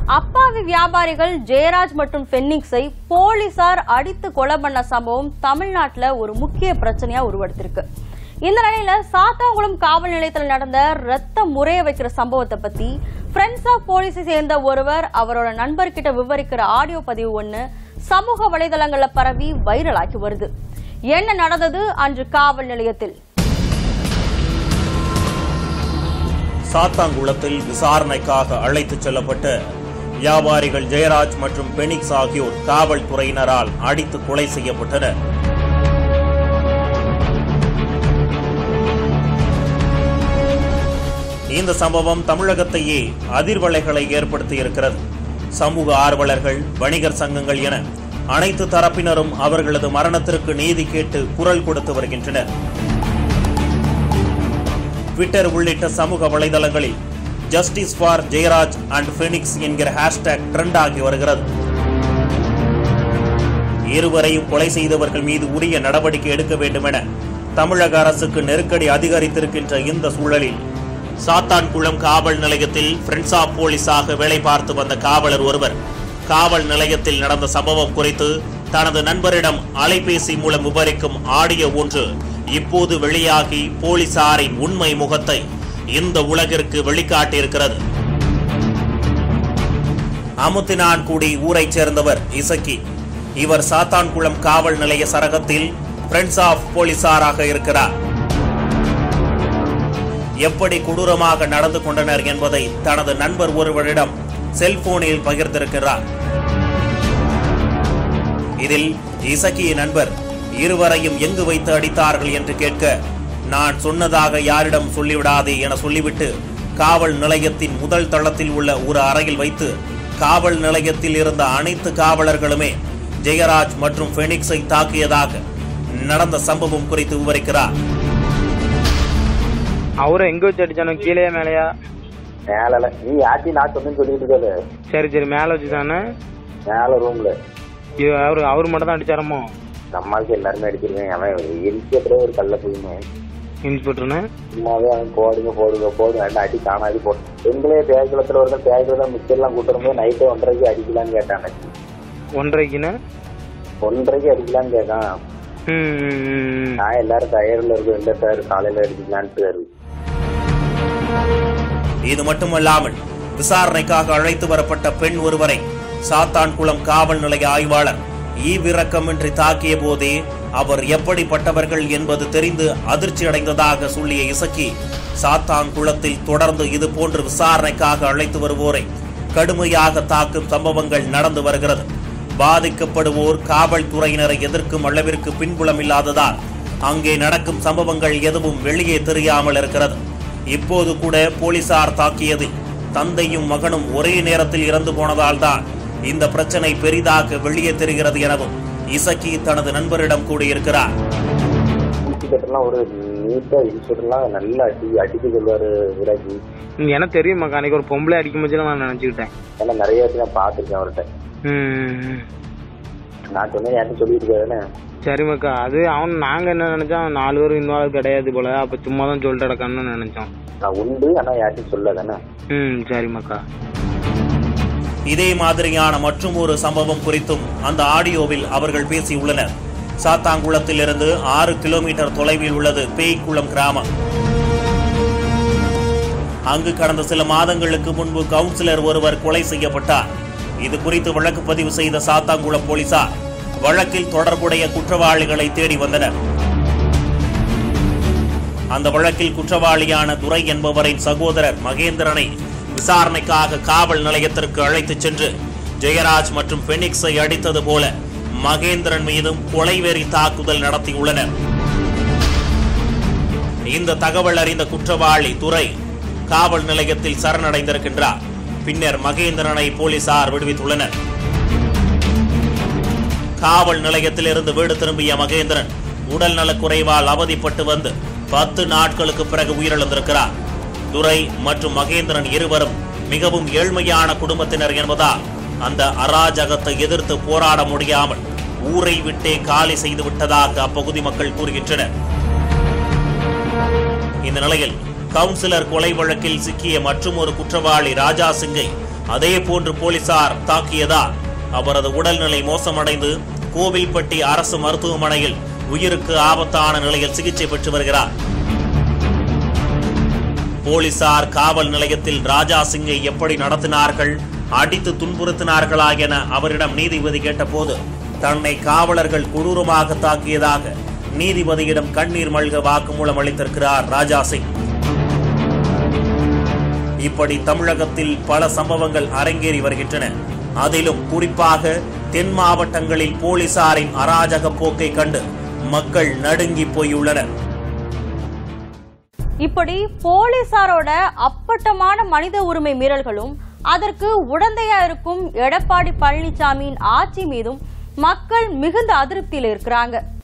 அப்பாவி வியாபாரிகள் ஜெயராஜ் மற்றும் பென்னிக்ஸை போலீசார் அடித்து கொலை பண்ண சம்பவம் தமிழ்நாட்டுல ஒரு முக்கிய பிரச்சனையா உருவெடுத்திருக்கு இந்த நிலையில சாத்தாங்குளம் காவல் நிலையத்தில் நடந்த ரத்த முறைய வைக்கிற சம்பவத்தை பத்தி ஃப்ரெண்ட்ஸ் ஆஃப் போலீஸை சேர்ந்த ஒருவர் அவரோட நண்பர்கிட்ட விவரிக்கிற ஆடியோ பதிவு ஒண்ணு சமூக வலைதளங்கள்ல பரவி வைரலாகி வருது என்ன நடந்தது அன்று காவல் நிலையத்தில் சாத்தாங்குளத்தில் விசாரணைக்காக அழைத்துச் செல்லப்பட்ட வியாபாரிகள் ஜெயராஜ் மற்றும் பெனிக்ஸ் ஆகியோர் காவல்துறையினரால் அடித்து கொலை செய்யப்பட்டனர் இந்த சம்பவம் தமிழகத்தையே அதிர்வலைகளை ஏற்படுத்தி இருக்கிறது சமூக ஆர்வலர்கள் வணிகர் சங்கங்கள் என அனைத்து தரப்பினரும் அவர்களது மரணத்திற்கு நீதி கேட்டு குரல் கொடுத்து வருகின்றனர் ட்விட்டர் உள்ளிட்ட சமூக வலைதளங்களில் justice for Jayaraj and Fenix என்கிற ஹேஷ்டேக் ட்ரெண்ட் ஆகி வருகிறது இருவரையும் கொலை செய்தவர்கள் மீது உரிய நடவடிக்கை எடுக்க வேண்டும் என தமிழக அரசுக்கு நெருக்கடி அதிகரித்திருக்கின்ற இந்த சூழலில் சாத்தான்குளம் காவல் நிலையத்தில் ஃப்ரெண்ட்ஸ் ஆஃப் போலீஸாக வேலை பார்த்து வந்த காவலர் ஒருவர் காவல் நிலையத்தில் நடந்த சம்பவம் குறித்து தனது நண்பரிடம் அலைபேசி மூலம் விவரிக்கும் ஆடியோ ஒன்று இப்போது வெளியாகி போலீசாரின் உண்மை முகத்தை இந்த உலகிற்கு வெளிக்காட்டியிருக்கிறது அமுத்தினான்குடி ஊரைச் சேர்ந்தவர் இசக்கி இவர் சாத்தான்குளம் காவல் நிலைய சரகத்தில் ஃப்ரெண்ட்ஸ் ஆஃப் போலீசாராக இருக்கிறார் எப்படி கொடூரமாக நடந்து கொண்டனர் என்பதை தனது நண்பர் ஒருவரிடம் செல்போனில் பகிர்ந்திருக்கிறார் இதில் இசக்கியின் நண்பர் இருவரையும் எங்கு வைத்து அடித்தார்கள் என்று கேட்க நான் சொன்னதாக யாரிடம் சொல்லிவிடாதே என சொல்லிவிட்டு காவல் நிலையத்தின் முதல் தளத்தில் உள்ள ஒரு அறையில் வைத்து காவல் நிலையத்தில் இருந்த அனைத்து காவலர்களுமே ஜெயராஜ் மற்றும் ஃபெனிக்ஸை தாக்கியதாக நடந்த சம்பவம் குறித்து விவரிக்கிறார் அவரை எங்க வச்சு அடிச்சானோ கீழே மேலையா மேல நீ யார்ட்டையும் நான் சொன்னு சொல்லிட்டு இருக்காது சரி சரி மேல வச்சு தானே மேல ரூம்ல அவரு அவர் மட்டும் தான் அடிச்சாரமோ நம்மளுக்கு எல்லாருமே அடிச்சிருக்கேன் அவன் இன்ஸ்பெக்டரே ஒரு கல்ல போயுமே இன்ஸ்பெக்டர்னு சும்மாவே அவன் போடுங்க போடுங்க போடுங்க ரெண்டு அடி காணாதி போட்டு எங்களே தேய்குளத்துல ஒரு தேய்குளம் தான் மிச்சம் எல்லாம் கூட்டுற போது நைட்டு ஒன்றரைக்கு அடிக்கலான்னு கேட்டான் ஒன்றரைக்குன்னு ஒன்றரைக்கு அடிக்கலான்னு கேட்கான் ம், ம், ம். நான் எல்லாரும் டயர்ல இருக்கோம் இல்ல சார் காலையில அடிக்கலான்ட்டு இது மட்டுமல்லாமல் விசாரணைக்காக அழைத்து வரப்பட்ட பெண் ஒருவரை சாத்தான்குளம் காவல் நிலைய ஆய்வாளர் ஈவிரக்கமின்றி தாக்கிய போதே அவர் எப்படிப்பட்டவர்கள் என்பது தெரிந்து அதிர்ச்சி அடைந்ததாக சொல்லிய இசக்கி சாத்தான்குளத்தில் தொடர்ந்து இது போன்று விசாரணைக்காக அழைத்து வருவோரை கடுமையாக தாக்கும் சம்பவங்கள் நடந்து வருகிறது பாதிக்கப்படுவோர் காவல்துறையினரை எதிர்க்கும் அளவிற்கு பின்புலம் இல்லாததால் அங்கே நடக்கும் சம்பவங்கள் எதுவும் வெளியே தெரியாமல் இருக்கிறது இப்போது கூட போலீசார் தாக்கியதில் தந்தையும் மகனும் ஒரே நேரத்தில் இறந்து போனதால் தான் இந்த பிரச்சனை பெரிதாக வெளியே தெரிகிறது எனவும் இசக்கி தனது நண்பரிடம் கூறியிருக்கிறார் இன்ஸ்பெக்டர்லாம் ஒரு நீட்டா இன்ஸ்பெக்டர்லாம் நல்லா அடி அடிக்க சொல்லுவாரு விராஜி ம், எனக்கு தெரியுமாக்கா அன்னைக்கு ஒரு பொம்பளை அடிக்கும் போது நான் நினைச்சுக்கிட்டேன் ஏன்னா நிறைய வாட்டி நான் பார்த்துருக்கேன் அவர்கிட்ட ம், ம், ம். நான் சொன்னேன் யார்ட்டும் சொல்லிட்டு இருக்காதுன்னு சரிம்மாக்கா அது அவன் நாங்க என்ன நினைச்சோம் அவன் நாலு பேரும் இன்வால்வ் கிடையாது போல அப்ப சும்மா தான் சொல்லிட்டு கிடக்கான்னு நினைச்சோம் நான் உண்டு ஆனா யார்ட்டும் சொல்லாதானே ம் சரிம்மாக்கா இதே மாதிரியான மற்றும் ஒரு சம்பவம் குறித்தும் அந்த ஆடியோவில் அவர்கள் பேசியுள்ளனர் சாத்தாங்குளத்திலிருந்து ஆறு கிலோமீட்டர் தொலைவில் உள்ளது பேய்க்குளம் கிராமம் அங்கு கடந்த சில மாதங்களுக்கு முன்பு கவுன்சிலர் ஒருவர் கொலை செய்யப்பட்டார் இது குறித்து வழக்கு பதிவு செய்த சாத்தாங்குளம் போலீசார் வழக்கில் தொடர்புடைய குற்றவாளிகளை தேடி வந்தனர் அந்த வழக்கில் குற்றவாளியான துரை என்பவரின் சகோதரர் மகேந்திரனை விசாரணைக்காக காவல் நிலையத்திற்கு அழைத்துச் சென்று ஜெயராஜ் மற்றும் பெனிக்ஸை அடித்தது போல மகேந்திரன் மீதும் கொலைவெறி தாக்குதல் நடத்தியுள்ளனர் இந்த தகவல் அறிந்த குற்றவாளி துரை காவல் நிலையத்தில் சரணடைந்திருக்கின்றார் பின்னர் மகேந்திரனை போலீசார் விடுவித்துள்ளனர் காவல் நிலையத்திலிருந்து வீடு திரும்பிய மகேந்திரன் உடல் நலக்குறைவால் அவதிப்பட்டு வந்து பத்து நாட்களுக்கு பிறகு உயிரிழந்திருக்கிறார் துரை மற்றும் மகேந்திரன் இருவரும் மிகவும் ஏழ்மையான குடும்பத்தினர் என்பதால் அந்த அராஜகத்தை எதிர்த்து போராட முடியாமல் ஊரை விட்டே காலி செய்து விட்டதாக அப்பகுதி மக்கள் கூறுகின்றனர் இந்த நிலையில் கவுன்சிலர் கொலை வழக்கில் சிக்கிய மற்றும் ஒரு குற்றவாளி ராஜா சிங்கை அதே போன்று போலீசார் தாக்கியதால் அவரது உடல்நிலை மோசமடைந்து கோவில்பட்டி அரசு மருத்துவமனையில் உயிருக்கு ஆபத்தான நிலையில் சிகிச்சை பெற்று வருகிறார் போலீசார் காவல் நிலையத்தில் ராஜா சிங்கை எப்படி நடத்தினார்கள் அடித்து துன்புறுத்தினார்களா என அவரிடம் நீதிபதி கேட்டபோது தன்னை காவலர்கள் கொடூரமாக தாக்கியதாக நீதிபதியிடம் கண்ணீர் மல்க வாக்குமூலம் அளித்திருக்கிறார் ராஜா சிங் இப்படி தமிழகத்தில் பல சம்பவங்கள் அரங்கேறி வருகின்றன அதிலும் குறிப்பாக தென் மாவட்டங்களில் போலீசாரின் அராஜக போக்கை கண்டு மக்கள் நடுங்கி போயுள்ளனர் இப்படி போலீசாரோட அப்பட்டமான மனித உரிமை மீறல்களும் அதற்கு உடந்தையா இருக்கும் எடப்பாடி பழனிசாமியின் ஆட்சி மீதும் மக்கள் மிகுந்த அதிருப்தியில் இருக்கிறாங்க